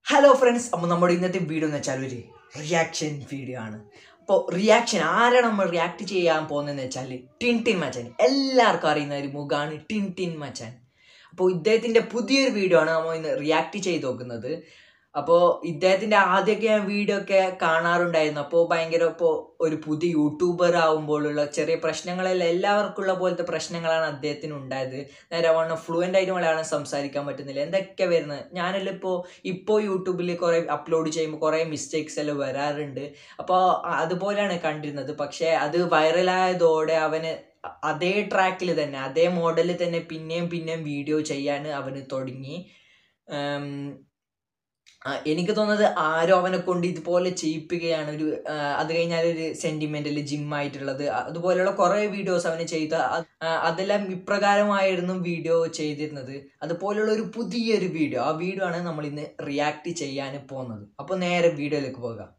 Hello friends അപ്പോൾ നമ്മുടെ ഇന്നത്തെ വീഡിയോ എന്ന് വെച്ചാൽ ഒരു റിയാക്ഷൻ വീഡിയോ ആണ് അപ്പോൾ റിയാക്ഷൻ ആരാണ് നമ്മൾ റിയാക്ട് ചെയ്യാൻ പോകുന്നതെന്ന് വെച്ചാൽ ടിൻ ടിൻ മച്ചാൻ എല്ലാവർക്കും അറിയുന്ന ഒരു മുഖമാണ് ടിൻ ടിൻ മച്ചാൻ അപ്പോൾ ഇദ്ദേഹത്തിൻ്റെ പുതിയൊരു വീഡിയോ ആണ് നമ്മൾ ഇന്ന് റിയാക്ട് ചെയ്ത് നോക്കുന്നത് അപ്പോൾ ഇദ്ദേഹത്തിൻ്റെ ആദ്യമൊക്കെ ഞാൻ വീഡിയോ ഒക്കെ കാണാറുണ്ടായിരുന്നു അപ്പോൾ ഭയങ്കര ഇപ്പോൾ ഒരു പുതിയ യൂട്യൂബർ ആകുമ്പോഴുള്ള ചെറിയ പ്രശ്നങ്ങളെല്ലാം എല്ലാവർക്കും ഉള്ള പോലത്തെ പ്രശ്നങ്ങളാണ് അദ്ദേഹത്തിന് ഉണ്ടായത് നേരെ വണ്ണം ഫ്ലുവൻ്റ് ആയിട്ട് മലയാളം സംസാരിക്കാൻ പറ്റുന്നില്ല എന്തൊക്കെ വരുന്നത് ഞാനെല്ലാം ഇപ്പോൾ ഇപ്പോൾ യൂട്യൂബിൽ കുറേ അപ്ലോഡ് ചെയ്യുമ്പോൾ കുറേ മിസ്റ്റേക്സ് എല്ലാം വരാറുണ്ട് അപ്പോൾ അതുപോലെയാണ് കണ്ടിരുന്നത് പക്ഷേ അത് വൈറലായതോടെ അവന് അതേ ട്രാക്കിൽ തന്നെ അതേ മോഡലിൽ തന്നെ പിന്നെയും പിന്നെയും വീഡിയോ ചെയ്യാൻ അവന് തുടങ്ങി ഉം, ആ, എനിക്ക് തോന്നുന്നത് ആരോ അവനെ കൊണ്ട് ഇതുപോലെ ചെയ്യിപ്പിക്കുകയാണ് ഒരു ആ, അത് കഴിഞ്ഞാൽ ഒരു സെന്റിമെന്റൽ ജിമ്മായിട്ടുള്ളത് അതുപോലെയുള്ള കുറേ വീഡിയോസ് അവന് ചെയ്ത അ- ആ, അതെല്ലാം ഇപ്രകാരമായിരുന്നു വീഡിയോ ചെയ്തിരുന്നത് അതുപോലെയുള്ള ഒരു പുതിയൊരു വീഡിയോ ആ വീഡിയോ ആണ് നമ്മൾ ഇന്ന് റിയാക്ട് ചെയ്യാൻ പോകുന്നത് അപ്പോൾ നേരെ വീഡിയോയിലേക്ക് പോകാം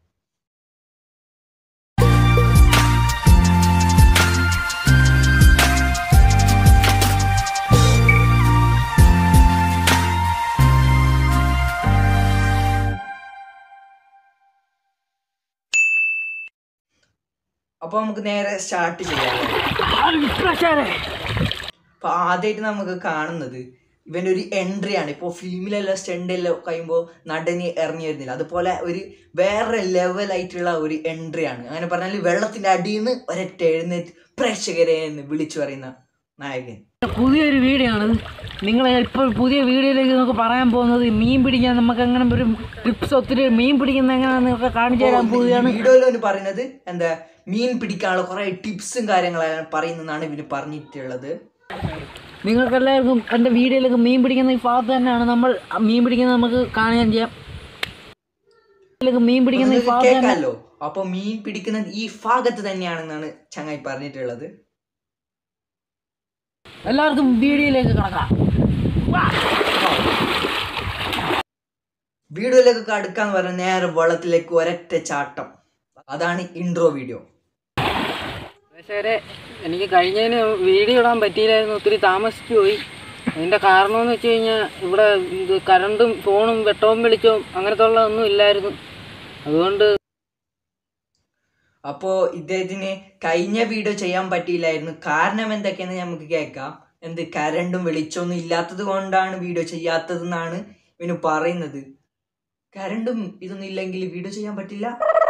അപ്പോൾ നമുക്ക് നേരെ സ്റ്റാർട്ട് ചെയ്യാം അപ്പൊ ആദ്യമായിട്ട് നമുക്ക് കാണുന്നത് ഇവന്റെ ഒരു എൻട്രി ആണ് ഇപ്പോൾ ഫിലിമിലെല്ലാം സ്റ്റണ്ടെല്ലാം കഴിയുമ്പോൾ നടന് ഇറങ്ങി വരുന്നില്ല അതുപോലെ ഒരു വേറെ ലെവലായിട്ടുള്ള ഒരു എൻട്രി ആണ് അങ്ങനെ പറഞ്ഞാൽ വെള്ളത്തിന്റെ അടിയിൽ നിന്ന് ഒരൊറ്റ എഴുന്നേറ്റ് പ്രേക്ഷകരെ എന്ന് വിളിച്ചു പറയുന്ന നായകൻ പുതിയൊരു വീഡിയോ ആണ് നിങ്ങൾ ഇപ്പോൾ പുതിയ വീഡിയോയിലേക്ക് നമുക്ക് പറയാൻ പോകുന്നത് മീൻ പിടിക്കാൻ നമുക്ക് എങ്ങനെ ഒരു ടിപ്സ് ഒത്തിരി മീൻ പിടിക്കുന്ന എങ്ങനെയാണെന്ന് നിങ്ങൾക്ക് കാണിച്ചു തരാൻ പോവുകയാണ് വീഡിയോയിൽ അവന് പറയുന്നത് എന്താ മീൻ പിടിക്കാനുള്ള കുറെ ടിപ്സും കാര്യങ്ങളെല്ലാം പറയുന്നതാണ് ഇവന് പറഞ്ഞിട്ടുള്ളത് നിങ്ങൾക്ക് എല്ലാവർക്കും എൻ്റെ വീഡിയോയിലേക്ക് മീൻ പിടിക്കുന്ന ഈ ഭാഗത്ത് തന്നെയാണ് നമ്മൾ മീൻ പിടിക്കുന്നത് നമുക്ക് കാണാൻ ചെയ്യാം ഇതിലേക്ക് മീൻ പിടിക്കുന്ന ഈ നിങ്ങൾക്ക് ഭാഗത്ത് തന്നെ കേൾക്കാമല്ലോ അപ്പൊ മീൻ പിടിക്കുന്നത് ഈ ഭാഗത്ത് തന്നെയാണെന്നാണ് ചങ്ങായി പറഞ്ഞിട്ടുള്ളത് എല്ലാവർക്കും വീഡിയോയിലേക്ക് കിടക്കാം വീഡിയോയിലേക്ക് അടുക്കാന്ന് പറഞ്ഞ നേരെ വെള്ളത്തിലേക്ക് ഒരൊറ്റ ചാട്ടം അതാണ് ഇൻട്രോ വീഡിയോ പക്ഷേ എനിക്ക് കഴിഞ്ഞതിന് വീഡിയോ ഇടാൻ പറ്റിയില്ലായിരുന്നു ഒത്തിരി താമസിച്ചു പോയി അതിൻ്റെ കാരണം എന്ന് വെച്ച് കഴിഞ്ഞാൽ ഇവിടെ ഇത് കറണ്ടും ഫോണും വെട്ടവും വെളിച്ചവും അങ്ങനത്തെ ഉള്ള ഒന്നും ഇല്ലായിരുന്നു അതുകൊണ്ട് അപ്പോ ഇദ്ദേഹത്തിന് കഴിഞ്ഞ വീഡിയോ ചെയ്യാൻ പറ്റിയില്ലായിരുന്നു കാരണം എന്തൊക്കെയെന്ന് നമുക്ക് കേൾക്കാം എന്ത് കരണ്ടും വെളിച്ചമൊന്നും ഇല്ലാത്തത് കൊണ്ടാണ് വീഡിയോ ചെയ്യാത്തതെന്നാണ് ഇവന് പറയുന്നത് കരണ്ടും ഇതൊന്നും ഇല്ലെങ്കിൽ വീഡിയോ ചെയ്യാൻ പറ്റില്ല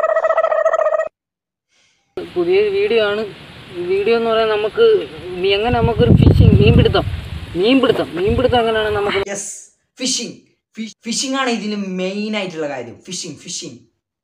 പുതിയ വീഡിയോ ആണ് വീഡിയോ എന്ന് പറയാൻ നമുക്ക് ഇനി എങ്ങനെ നമുക്കൊരു ഫിഷിങ് മീൻപിടുത്തം മീൻപിടുത്തം മീൻപിടുത്തം എങ്ങനെയാണ് നമുക്ക് യെസ് ഫിഷിംഗ് ഫിഷിംഗ് ആണ് ഇതിന് മെയിൻ ആയിട്ടുള്ള കാര്യം ഫിഷിംഗ് ഫിഷിംഗ്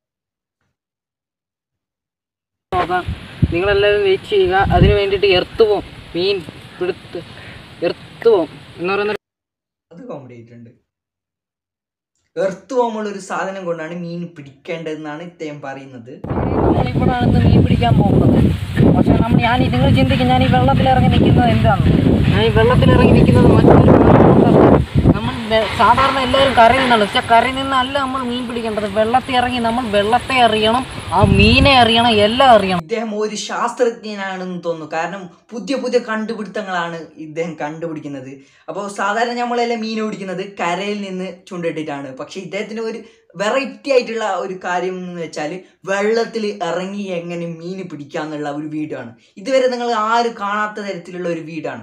നോക്കാം നിങ്ങളെല്ലാവരും വെയിറ്റ് ചെയ്യുക അതിന് വേണ്ടിയിട്ട് എർത്ത് പോം മീൻ പിടുത്ത് എർത്ത് പോം എന്ന് പറയുന്ന അത് കോമഡി ആയിട്ടുണ്ട് എർത്ത് പോകുമ്പോൾ ഒരു സാധനം കൊണ്ടാണ് മീൻ പിടിക്കേണ്ടതെന്നാണ് ഇദ്ദേഹം പറയുന്നത് നമ്മളിപ്പോഴാണ് ഇന്ന് മീൻ പിടിക്കാൻ പോകുന്നത് പക്ഷെ നമ്മൾ ഞാൻ നിങ്ങൾ ചിന്തിക്കും ഞാൻ ഈ വെള്ളത്തിലിറങ്ങി നിൽക്കുന്നത് എന്താണ് ഞാൻ ഈ വെള്ളത്തിലിറങ്ങി നിൽക്കുന്നത് മറ്റൊരു കാരണം കൊണ്ടല്ല. നമ്മൾ വെ- സാധാരണ എല്ലാവരും കരയിൽ നിന്നാണ് പക്ഷെ കരയിൽ നിന്നല്ല നമ്മൾ മീൻ പിടിക്കേണ്ടത് വെള്ളത്തിൽ ഇറങ്ങി നമ്മൾ വെള്ളത്തെ അറിയണം ആ മീനെ അറിയണം എല്ലാം അറിയണം ഇദ്ദേഹം ഒരു ശാസ്ത്രജ്ഞനാണെന്ന് തോന്നുന്നു കാരണം പുതിയ പുതിയ കണ്ടുപിടുത്തങ്ങളാണ് ഇദ്ദേഹം കണ്ടുപിടിക്കുന്നത് അപ്പോൾ സാധാരണ നമ്മളെല്ലാം മീൻ പിടിക്കുന്നത് കരയിൽ നിന്ന് ചൂണ്ടിട്ടിട്ടാണ് പക്ഷെ ഇദ്ദേഹത്തിന് ഒരു വെറൈറ്റി ആയിട്ടുള്ള ഒരു കാര്യം എന്ന് വെച്ചാൽ വെള്ളത്തിൽ ഇറങ്ങി എങ്ങനെ മീൻ പിടിക്കാന്നുള്ള ഒരു വീഡിയോ ആണ് ഇതുവരെ നിങ്ങൾ ആരും കാണാത്ത തരത്തിലുള്ള ഒരു വീടാണ്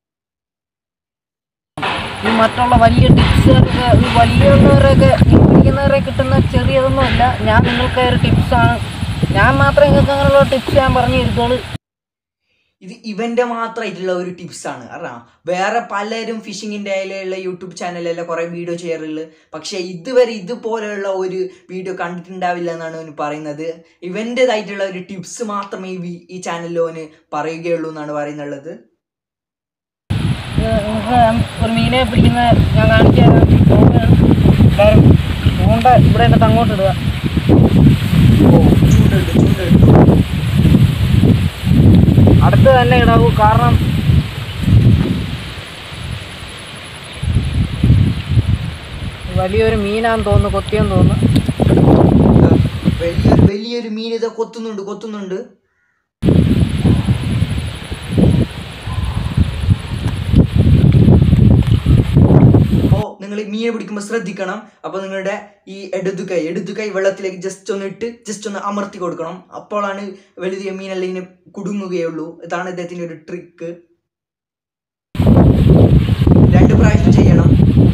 ഈ മറ്റുള്ള വലിയ ടിപ്സുകളൊക്കെ ഈ വലിയവരൊക്കെ മീൻ പിടിക്കുന്നവരെ കിട്ടുന്ന ചെറിയതൊന്നുമല്ല ഞാൻ നിങ്ങൾക്ക് ഒരു ടിപ്സാണ് ഞാൻ മാത്രമേ നിങ്ങൾക്ക് അങ്ങനെയുള്ള ടിപ്സ് ഞാൻ പറഞ്ഞു തരുത്തുള്ളൂ ഇത് ഇവന്റെ മാത്രമായിട്ടുള്ള ഒരു ടിപ്സ് ആണ് കാരണം വേറെ പലരും ഫിഷിങ്ങിന്റെ അതിലുള്ള യൂട്യൂബ് ചാനലിലെല്ലാം കുറെ വീഡിയോ ചെയ്യാറുള്ളത് പക്ഷെ ഇതുവരെ ഇതുപോലെയുള്ള ഒരു വീഡിയോ കണ്ടിട്ടുണ്ടാവില്ല എന്നാണ് അവന് പറയുന്നത് ഇവൻ്റെതായിട്ടുള്ള ഒരു ടിപ്സ് മാത്രമേ ഈ വി- ഈ ചാനലിൽ അവന് പറയുകയുള്ളൂ എന്നാണ് പറയുന്നുള്ളത് ഇത് നിങ്ങൾക്ക് ഞാൻ ഒരു മീനെ പിടിക്കുന്ന ഞാൻ കാണിച്ചു തരാം പോവുകയാണ്. എല്ലാവരും ചൂണ്ട ഇവിടെ എന്നിട്ട് അങ്ങോട്ട് ഇടുക ഓ ചൂണ്ടെടുത്തു ചൂണ്ടെടുത്തു അടുത്ത് തന്നെ ഇടാവൂ കാരണം വലിയൊരു മീനാന്ന് തോന്നുന്നു കൊത്തിയെന്ന് തോന്നുന്നു വലിയൊരു വലിയൊരു മീൻ ഇത് കൊത്തുന്നുണ്ട് കൊത്തുന്നുണ്ട് ഓ നിങ്ങൾ മീനെ പിടിക്കുമ്പോൾ ശ്രദ്ധിക്കണം അപ്പോൾ നിങ്ങളുടെ ഈ ഇടതു കൈ ഇടതു കൈ വെള്ളത്തിലേക്ക് ജസ്റ്റ് ഒന്ന് ഇട്ട് ജസ്റ്റ് ഒന്ന് അമർത്തി കൊടുക്കണം അപ്പോഴാണ് വലിയ മീനെല്ലാം ഇങ്ങനെ കുടുങ്ങുകയുള്ളൂ ഇതാണ് ഇദ്ദേഹത്തിൻ്റെ ഒരു ട്രിക്ക് രണ്ട് പ്രാവശ്യം ചെയ്യണം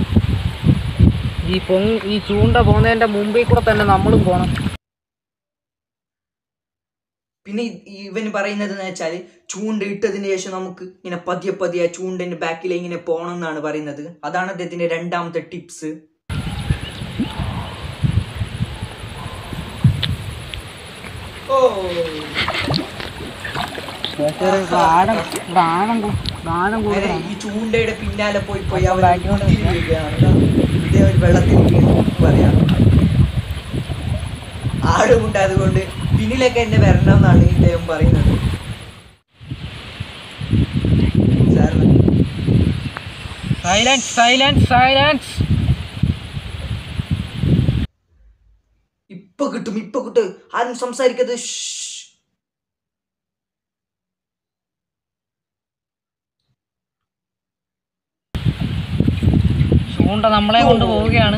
ഈ പൊങ് ഈ ചൂണ്ട പോകുന്നതിന്റെ മുമ്പിൽ കൂടെ തന്നെ നമ്മളും പോണം പിന്നെ ഇ- ഇവൻ പറയുന്നത് എന്ന് വെച്ചാൽ ചൂണ്ട ഇട്ടതിന് ശേഷം നമുക്ക് ഇങ്ങനെ പതിയെ പതിയെ ചൂണ്ടന്റെ ബാക്കിൽ ഇങ്ങനെ പോകണം എന്നാണ് പറയുന്നത് അതാണ് അദ്ദേഹത്തിന്റെ രണ്ടാമത്തെ ടിപ്സ് ഓ ആഴം ഇവിടെ ആഴം കൂ- ഇവിടെ ആഴം അതെ, കൂടുതലാണ് ഈ ചൂണ്ടയുടെ പിന്നാലെ പോയി പോയി അവൻ ബാക്കിലോട്ട് കുത്തി വീഴുകയാണ് ഇതേ ഒരു വെള്ളത്തിൽ വീണു പറയാം ആടുമുണ്ട് അതുകൊണ്ട് പിന്നിലൊക്കെ എന്നെ വരണം എന്നാണ് ഇദ്ദേഹം പറയുന്നത് സാറിന് സൈലൻസ് സൈലൻസ് സൈലൻസ് ഇപ്പൊ കിട്ടും ഇപ്പൊ കിട്ടും ആരും സംസാരിക്കരുത് ഷ്ഷ്. ചൂണ്ട നമ്മളെ കൊണ്ട് പോവുകയാണ്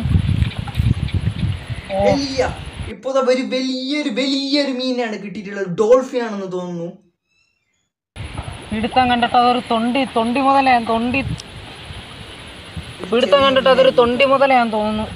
ഓ വലിയ ഇപ്പൊ ദാ ഒരു വലിയൊരു വലിയൊരു മീനാണ് കിട്ടിയിട്ടുള്ളത് ഡോൾഫിൻ ആണെന്ന് തോന്നുന്നു പിടുത്തം കണ്ടിട്ട് അതൊരു തൊണ്ടി തൊണ്ടി മുതലയാൻ തൊണ്ടി പിടുത്തം കണ്ടിട്ട് അതൊരു തൊണ്ടി മുതലയാൻ തോന്നുന്നു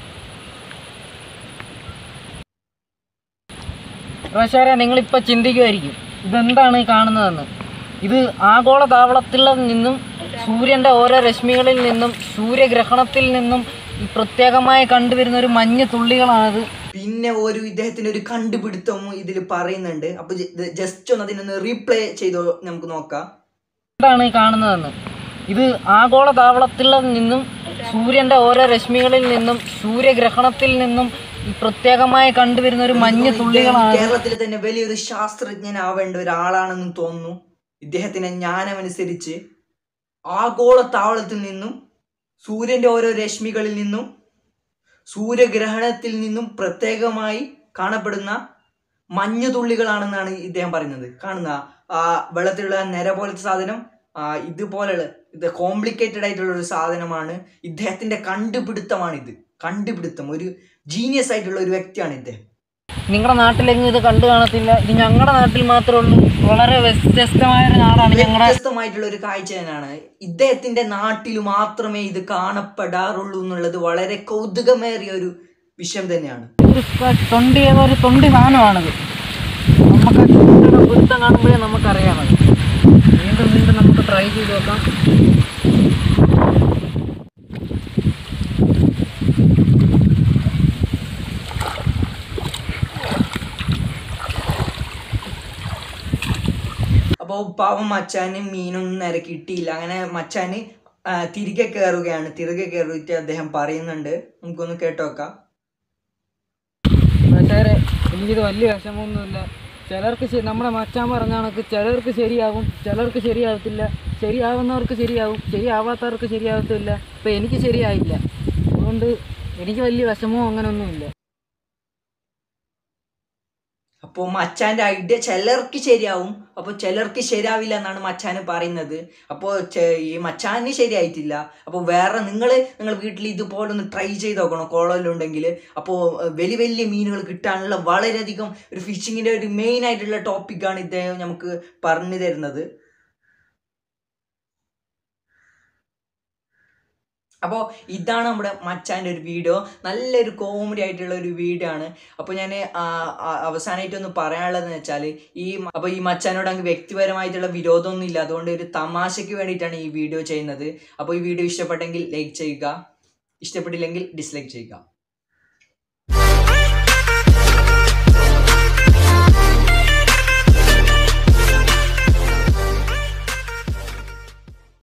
പ്രേക്ഷകരെ നിങ്ങളിപ്പോൾ ചിന്തിക്കുമായിരിക്കും ഇതെന്താണ് ഈ കാണുന്നതെന്ന് ഇത് ആഗോള താവളത്തിൽ നിന്നും സൂര്യൻ്റെ ഓരോ രശ്മികളിൽ നിന്നും സൂര്യഗ്രഹണത്തിൽ നിന്നും ഈ പ്രത്യേകമായി കണ്ടുവരുന്ന ഒരു മഞ്ഞ തുള്ളികളാണിത് പിന്നെ ഒരു ഇദ്ദേഹത്തിന്റെ ഒരു കണ്ടുപിടുത്തം ഇതിൽ പറയുന്നുണ്ട് അപ്പൊ ജസ്റ്റ് ഒന്ന് അതിനൊന്ന് റീപ്ലേ ചെയ്തോ നമുക്ക് നോക്കാം എന്താണ് ഈ കാണുന്നതെന്ന് ഇത് ആഗോള താവളത്തിൽ നിന്നും സൂര്യന്റെ ഓരോ രശ്മികളിൽ നിന്നും സൂര്യഗ്രഹണത്തിൽ നിന്നും ഈ പ്രത്യേകമായി കണ്ടുവരുന്ന ഒരു മഞ്ഞ ഇദ്ദേഹം തുള്ളികളാണ് കേരളത്തിലെ തന്നെ വലിയൊരു ശാസ്ത്രജ്ഞനാവേണ്ട ഒരാളാണെന്ന് തോന്നുന്നു ഇദ്ദേഹത്തിന്റെ ജ്ഞാനമനുസരിച്ച് ആഗോള താവളത്തിൽ നിന്നും സൂര്യന്റെ ഓരോ രശ്മികളിൽ നിന്നും സൂര്യഗ്രഹണത്തിൽ നിന്നും പ്രത്യേകമായി കാണപ്പെടുന്ന മഞ്ഞുതുള്ളികളാണെന്നാണ് ഇദ്ദേഹം പറയുന്നത് കാണുന്ന ആ വെള്ളത്തിലുള്ള നിര പോലത്തെ സാധനം ആ, ഇതുപോലുള്ള ഇത് കോംപ്ലിക്കേറ്റഡ് ആയിട്ടുള്ള ഒരു സാധനമാണ് ഇദ്ദേഹത്തിന്റെ കണ്ടുപിടുത്തമാണ് ഇത് കണ്ടുപിടുത്തം ഒരു ജീനിയസ് ആയിട്ടുള്ള ഒരു വ്യക്തിയാണ് ഇദ്ദേഹം നിങ്ങളുടെ നാട്ടിലെങ്ങും ഇത് കണ്ടു കാണത്തില്ല ഇത് ഞങ്ങളുടെ നാട്ടിൽ മാത്രമേ ഉള്ളൂ വളരെ വ്യത്യസ്തമായ ഒരു നാടാണ് ഞങ്ങളുടെ വ്യത്യസ്തമായിട്ടുള്ള ഒരു കാഴ്ച തന്നെയാണ് ഇദ്ദേഹത്തിന്റെ നാട്ടിൽ മാത്രമേ ഇത് കാണപ്പെടാറുള്ളൂ എന്നുള്ളത് വളരെ കൗതുകമേറിയ ഒരു വിഷയം തന്നെയാണ് ഒരു ക- തൊണ്ടി ഏതോ ഒരു തൊണ്ടി സാധനമാണിത് നമുക്ക് ആ ചൂണ്ടയുടെ പിടുത്തം കാണുമ്പോഴേ നമുക്കറിയാമത് വീണ്ടും വീണ്ടും നമുക്ക് ട്രൈ ചെയ്ത് നോക്കാം അപ്പോൾ പാവം മച്ചാന് മീനൊന്നും നേരെ കിട്ടിയില്ല അങ്ങനെ മച്ചാന് ആ, തിരികെ കയറുകയാണ് തിരികെ കയറിയിട്ട് അദ്ദേഹം പറയുന്നുണ്ട് നമുക്കൊന്ന് കേട്ടോക്കാം പക്ഷേ എനിക്കിത് വലിയ വിഷമമൊന്നുമില്ല ചിലർക്ക് ശ- നമ്മുടെ മച്ചാൻ പറഞ്ഞ കണക്ക് ചിലർക്ക് ശരിയാകും ചിലർക്ക് ശരിയാകത്തില്ല ശരിയാവുന്നവർക്ക് ശരിയാവും ശരിയാവാത്തവർക്ക് ശരിയാകത്തില്ല ഇപ്പം എനിക്ക് ശരിയായില്ല അതുകൊണ്ട് എനിക്ക് വലിയ വിഷമവും അങ്ങനെയൊന്നുമില്ല അപ്പോൾ മച്ചാന്റെ ഐഡിയ ചിലർക്ക് ശരിയാവും അപ്പോൾ ചിലർക്ക് ശരിയാവില്ല എന്നാണ് മച്ചാന് പറയുന്നത് അപ്പോൾ ഈ മച്ചാന് ശരിയായിട്ടില്ല അപ്പോൾ വേറെ നിങ്ങൾ നിങ്ങൾ വീട്ടിൽ ഇതുപോലെ ഒന്ന് ട്രൈ ചെയ്ത് നോക്കണം കോളലുണ്ടെങ്കിൽ അപ്പോൾ വലിയ വലിയ മീനുകൾ കിട്ടാനുള്ള വളരെയധികം ഒരു ഫിഷിങ്ങിൻ്റെ ഒരു മെയിൻ ആയിട്ടുള്ള ടോപ്പിക്കാണ് ഇദ്ദേഹം നമുക്ക് പറഞ്ഞു തരുന്നത് അപ്പോൾ ഇതാണ് നമ്മുടെ മച്ചാൻ്റെ ഒരു വീഡിയോ നല്ലൊരു കോമഡി ആയിട്ടുള്ള ഒരു വീഡിയോ ആണ് അപ്പോൾ ഞാൻ അവസാനമായിട്ട് ഒന്ന് പറയാനുള്ളതെന്ന് വെച്ചാൽ ഈ അപ്പോൾ ഈ മച്ചാനോട് അങ്ങ് വ്യക്തിപരമായിട്ടുള്ള വിരോധമൊന്നും ഇല്ല അതുകൊണ്ട് ഒരു തമാശയ്ക്ക് വേണ്ടിയിട്ടാണ് ഈ വീഡിയോ ചെയ്യുന്നത് അപ്പോൾ ഈ വീഡിയോ ഇഷ്ടപ്പെട്ടെങ്കിൽ ലൈക്ക് ചെയ്യുക ഇഷ്ടപ്പെട്ടില്ലെങ്കിൽ ഡിസ്ലൈക്ക് ചെയ്യുക